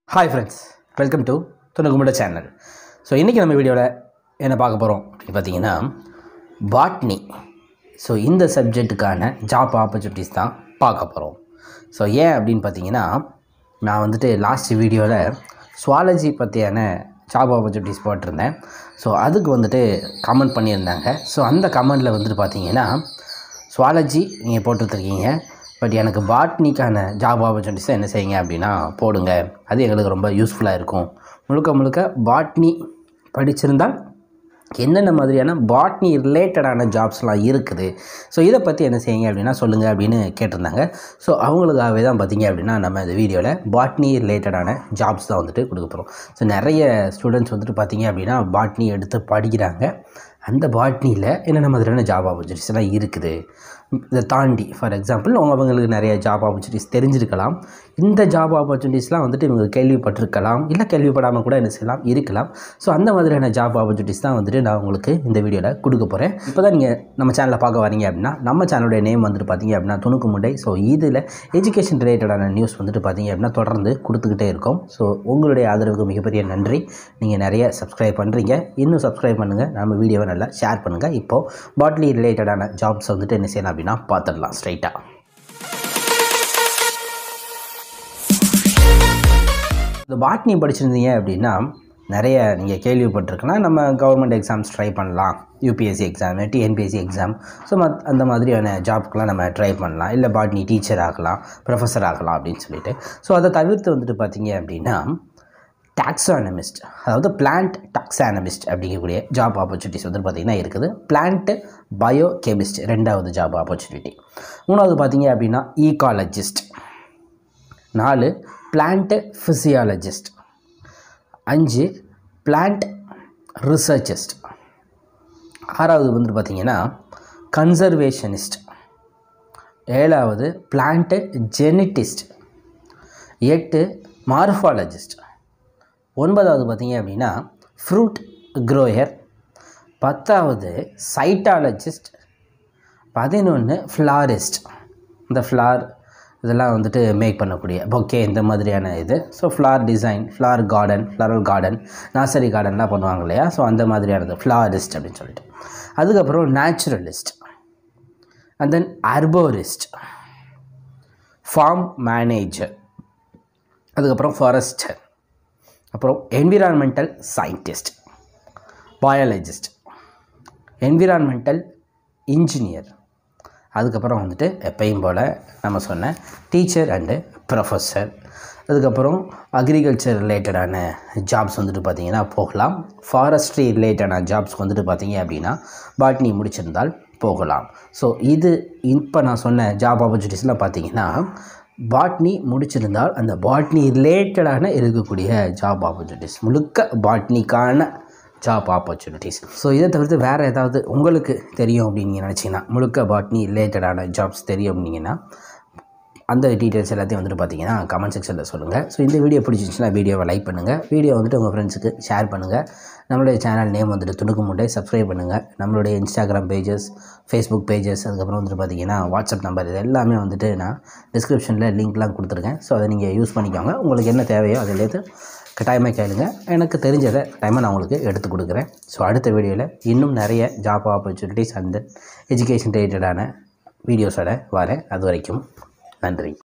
hi friends welcome to துணுக்குமுட channel so இன்றைக்கி நம்ம வீடியோவில் என்ன பார்க்க போகிறோம் அப்படின்னு பார்த்தீங்கன்னா பாட்னி ஸோ இந்த சப்ஜெக்ட்டுக்கான ஜாப் ஆப்பர்ச்சுனிட்டிஸ் தான் பார்க்க போகிறோம் ஸோ ஏன் அப்படின்னு பார்த்தீங்கன்னா நான் வந்துட்டு லாஸ்ட் வீடியோவில் சுவாலஜி பற்றியான ஜாப் ஆப்பர்ச்சுனிட்டிஸ் போட்டிருந்தேன் ஸோ அதுக்கு வந்துட்டு கமெண்ட் பண்ணியிருந்தாங்க ஸோ அந்த கமெண்டில் வந்துட்டு பார்த்தீங்கன்னா சுவாலஜி நீங்கள் போட்டுருக்கீங்க பட் எனக்கு பாட்னிக்கான ஜாப் ஆப்பர்ச்சுனிட்டிஸை என்ன செய்யுங்க அப்படின்னா போடுங்க அது எங்களுக்கு ரொம்ப யூஸ்ஃபுல்லாக இருக்கும் முழுக்க முழுக்க பாட்னி படிச்சிருந்தால் என்னென்ன மாதிரியான பாட்னி ரிலேட்டடான ஜாப்ஸ்லாம் இருக்குது ஸோ இதை பற்றி என்ன செய்யுங்க அப்படின்னா சொல்லுங்கள் அப்படின்னு கேட்டிருந்தாங்க ஸோ அவங்களுக்காகவே தான் பார்த்தீங்க அப்படின்னா நம்ம இந்த வீடியோவில் பாட்னி ரிலேட்டடான ஜாப்ஸ் தான் வந்துட்டு கொடுக்க போகிறோம் ஸோ நிறைய ஸ்டூடெண்ட்ஸ் வந்துட்டு பார்த்தீங்க அப்படின்னா பாட்னி எடுத்து படிக்கிறாங்க அந்த பாட்னியில் என்னென்ன மாதிரியான ஜாப் ஆப்பர்ச்சுனிட்டிஸ்லாம் இருக்குது இதை தாண்டி ஃபார் எக்ஸாம்பிள் அவங்களுக்கு நிறைய ஜாப் ஆப்பர்ச்சுனிட்டிஸ் தெரிஞ்சிருக்கலாம் இந்த ஜாப் ஆப்பர்ச்சுனிட்டிஸ்லாம் வந்துட்டு இவங்க கேள்விப்பட்டிருக்கலாம் இல்லை கேள்விப்படாமல் கூட என்ன செய்யலாம் இருக்கலாம் ஸோ அந்த மாதிரியான ஜாப் ஆப்பர்ச்சுனிட்டிஸ் தான் வந்துட்டு நான் உங்களுக்கு இந்த வீடியோவில் கொடுக்க போகிறேன் இப்போ தான் நீங்கள் நம்ம சேனலை பார்க்க வரீங்க அப்படின்னா நம்ம சேனலுடைய நேம் வந்துட்டு பார்த்தீங்க அப்படின்னா துணுக்கு முண்டை ஸோ இதில் எஜுகேஷன் ரிலேட்டடான நியூஸ் வந்துட்டு பார்த்தீங்க அப்படின்னா தொடர்ந்து கொடுத்துக்கிட்டே இருக்கோம் ஸோ உங்களுடைய ஆதரவுக்கு மிகப்பெரிய நன்றி நீங்கள் நிறைய சப்ஸ்கிரைப் பண்ணுறீங்க இன்னும் சப்ஸ்கிரைப் பண்ணுங்கள் நம்ம வீடியோவை நல்லா ஷேர் பண்ணுங்கள் இப்போது பாட்லி ரிலேட்டடான ஜாப்ஸ் வந்துட்டு என்ன செய்யலாம் அப்படின்னா பார்த்துடலாம் ஸ்ட்ரைட்டாக இந்த பாட்னி படிச்சிருந்தீங்க அப்படின்னா நிறைய நீங்கள் கேள்விப்பட்டிருக்கலாம் நம்ம கவர்மெண்ட் எக்ஸாம்ஸ் ட்ரை பண்ணலாம் UPSC exam TNPSC exam so மத் அந்த மாதிரியான ஜாப்க்கெலாம் நம்ம ட்ரை பண்ணலாம் இல்லை பாட்னி டீச்சர் ஆகலாம் ப்ரொஃபஸர் ஆகலாம் அப்படின்னு சொல்லிட்டு ஸோ அதை தவிர்த்து வந்துட்டு பார்த்தீங்க அப்படின்னா டாக்ஸானமிஸ்ட் அதாவது பிளான்ட் டாக்ஸானமிஸ்ட் அப்படிங்கக்கூடிய ஜாப் ஆப்பர்ச்சுனிட்டிஸ் வந்து பார்த்திங்கன்னா இருக்குது பிளான்ட்டு பயோ கெமிஸ்ட் ரெண்டாவது ஜாப் ஆப்பர்ச்சுனிட்டி மூணாவது பார்த்தீங்க அப்படின்னா ஈகாலஜிஸ்ட் நாலு பிளான்ட்டு ஃபிசியாலஜிஸ்ட் அஞ்சு பிளான்ட் ரிசர்ச்சஸ்ட் ஆறாவது வந்துட்டு பார்த்தீங்கன்னா கன்சர்வேஷனிஸ்ட் ஏழாவது பிளான்ட்டு ஜெனட்டிஸ்ட் எட்டு மார்ஃபாலஜிஸ்ட் ஒன்பதாவது பார்த்தீங்க அப்படின்னா ஃப்ரூட் க்ரோயர் பத்தாவது சைட்டாலஜிஸ்ட் பதினொன்று ஃப்ளாரிஸ்ட் இந்த ஃப்ளார் இதெல்லாம் வந்துட்டு மேக் பண்ணக்கூடிய பொக்கே இந்த மாதிரியான இது so flower design flower garden floral garden nursery கார்டன்லாம் பண்ணுவாங்க இல்லையா ஸோ அந்த மாதிரியானது ஃப்ளாரிஸ்ட் அப்படின்னு சொல்லிட்டு அதுக்கப்புறம் naturalist and then arborist farm manager அதுக்கப்புறம் ஃபாரஸ்டர் அப்புறம் environmental scientist biologist environmental engineer அதுக்கப்புறம் வந்துட்டு எப்பயும் போல் நம்ம சொன்ன டீச்சர் அண்டு ப்ரொஃபஸர் அதுக்கப்புறம் அக்ரிகல்ச்சர் ரிலேட்டடான ஜாப்ஸ் வந்துட்டு பார்த்திங்கன்னா போகலாம் ஃபாரஸ்ட்ரி ரிலேட்டடான ஜாப்ஸ் வந்துட்டு பார்த்தீங்க அப்படின்னா பாட்னி முடிச்சிருந்தால் போகலாம் ஸோ இது இப்போ நான் சொன்ன ஜாப் ஆப்பர்ச்சுனிட்டிஸ்லாம் பார்த்தீங்கன்னா பாட்னி முடிச்சிருந்தால் அந்த பாட்னி ரிலேட்டடான இருக்கக்கூடிய ஜாப் ஆப்பர்ச்சுனிட்டிஸ் முழுக்க பாட்னிக்கான ஜாப் ஆப்பர்ச்சுனிட்டிஸ் ஸோ இதை தவிர்த்து வேறு ஏதாவது உங்களுக்கு தெரியும் அப்படின்னு நீங்கள் நினச்சிங்கன்னா முழுக்க பாட்னி ரிலேட்டடான ஜாப்ஸ் தெரியும் அப்படிங்கன்னா அந்த டீட்டெயில்ஸ் எல்லாத்தையும் வந்துட்டு பார்த்தீங்கன்னா கமெண்ட் செக்ஷனில் சொல்லுங்கள் ஸோ இந்த வீடியோ பிடிச்சிருந்துச்சுன்னா வீடியோவை லைக் பண்ணுங்கள் வீடியோ வந்துட்டு உங்கள் ஃப்ரெண்ட்ஸுக்கு ஷேர் பண்ணுங்கள் நம்மளுடைய சேனல் நேம் வந்துட்டு துணுக்கு முட்டை சப்ஸ்கிரைப் பண்ணுங்கள் நம்மளுடைய இன்ஸ்டாகிராம் பேஜஸ் ஃபேஸ்புக் பேஜஸ் அதுக்கப்புறம் வந்துட்டு பார்த்தீங்கன்னா வாட்ஸ்அப் நம்பர் இது எல்லாமே வந்துட்டு நான் டிஸ்கிரிப்ஷனில் லிங்க்லாம் கொடுத்துருக்கேன் ஸோ அதை நீங்கள் யூஸ் பண்ணிக்கோங்க உங்களுக்கு என்ன தேவையோ அதிலேருந்து கட்டாயமாக கேளுங்க எனக்கு தெரிஞ்சதை கட்டாயமாக நான் உங்களுக்கு எடுத்து கொடுக்குறேன் ஸோ அடுத்த வீடியோவில் இன்னும் நிறைய ஜாப் ஆப்பர்ச்சுனிட்டிஸ் அண்ட் எஜுகேஷன் ரிலேட்டடான வீடியோஸோட வரேன் அது வரைக்கும் நன்றி